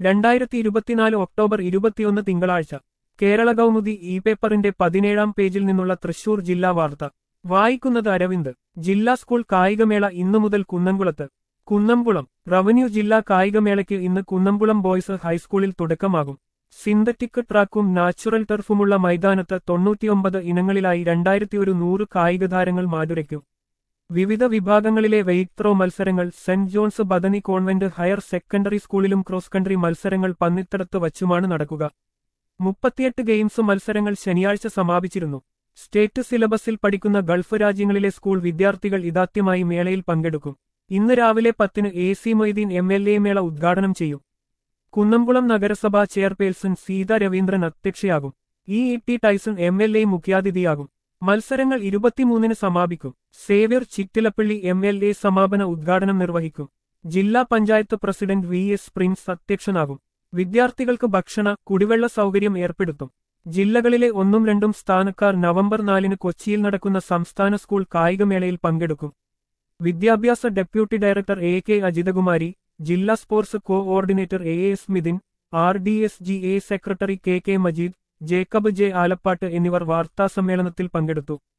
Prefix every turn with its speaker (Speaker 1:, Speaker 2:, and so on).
Speaker 1: രണ്ടായിരത്തി ഇരുപത്തിനാല് ഒക്ടോബർ ഇരുപത്തിയൊന്ന് തിങ്കളാഴ്ച കേരള കൗമുദി ഇ പേപ്പറിന്റെ പതിനേഴാം പേജിൽ നിന്നുള്ള തൃശൂർ ജില്ലാ വാർത്ത വായിക്കുന്നത് അരവിന്ദ് ജില്ലാ സ്കൂൾ കായികമേള ഇന്നു മുതൽ കുന്നംകുളത്ത് കുന്നംകുളം റവന്യൂ ജില്ലാ കായികമേളയ്ക്ക് ഇന്ന് കുന്നംകുളം ബോയ്സ് ഹൈസ്കൂളിൽ തുടക്കമാകും സിന്തറ്റിക് ട്രാക്കും നാച്ചുറൽ ടർഫുമുള്ള മൈതാനത്ത് തൊണ്ണൂറ്റിയൊമ്പത് ഇനങ്ങളിലായി രണ്ടായിരത്തി ഒരു നൂറ് കായിക താരങ്ങൾ മാറ്റുരയ്ക്കും വിവിധ വിഭാഗങ്ങളിലെ വെയ്റ്റ് ത്രോ മത്സരങ്ങൾ saint John's Bethany convent higher secondary സ്കൂളിലും ക്രോസ് കൺട്രി മത്സരങ്ങൾ പന്നിത്തടത്ത് വച്ചുമാണ് നടക്കുക മുപ്പത്തിയെട്ട് ഗെയിംസ് മത്സരങ്ങൾ ശനിയാഴ്ച സമാപിച്ചിരുന്നു സ്റ്റേറ്റ് സിലബസിൽ പഠിക്കുന്ന ഗൾഫ് രാജ്യങ്ങളിലെ സ്കൂൾ വിദ്യാർത്ഥികൾ ഇതാദ്യമായി മേളയിൽ പങ്കെടുക്കും ഇന്ന് രാവിലെ പത്തിന് A C Moideen M L A മേള ഉദ്ഘാടനം ചെയ്യും കുന്നംകുളം നഗരസഭാ ചെയർപേഴ്സൺ സീത രവീന്ദ്രൻ അധ്യക്ഷയാകും E E T Tyson M L A മുഖ്യാതിഥിയാകും മത്സരങ്ങൾ ഇരുപത്തിമൂന്നിന് സമാപിക്കും Xavier Chittilappilly M L A സമാപന ഉദ്ഘാടനം നിർവഹിക്കും ജില്ലാ panchayat president V S Prince അധ്യക്ഷനാകും വിദ്യാർത്ഥികൾക്ക് ഭക്ഷണ കുടിവെള്ള സൗകര്യം ഏർപ്പെടുത്തും ജില്ലകളിലെ ഒന്നും രണ്ടും സ്ഥാനക്കാർ നവംബർ നാലിന് കൊച്ചിയിൽ നടക്കുന്ന സംസ്ഥാന സ്കൂൾ കായികമേളയിൽ പങ്കെടുക്കും വിദ്യാഭ്യാസ deputy director A K Ajithakumari ജില്ലാ sports coordinator A S Mithin R D S G A secretary K K Majeed Jacob J Alappatt എന്നിവർ വാർത്താസമ്മേളനത്തിൽ പങ്കെടുത്തു